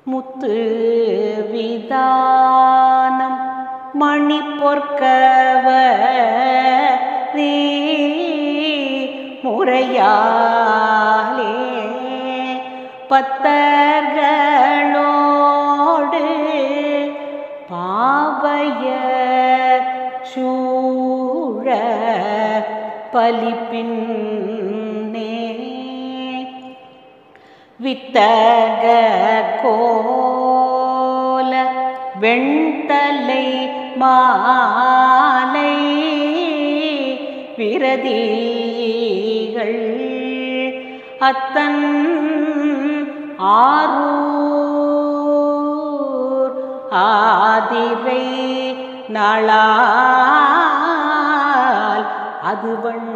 முத்து விதானம் மணி பொற்கவரே முறையாலே பத்தர்களோடு பாவைய சூழ பலிப்பின்னே வித்தக கோல வெண்தலை மாலை விரதிகள் அத்தன் ஆரூர் ஆதிரை நாளால் அதுவன்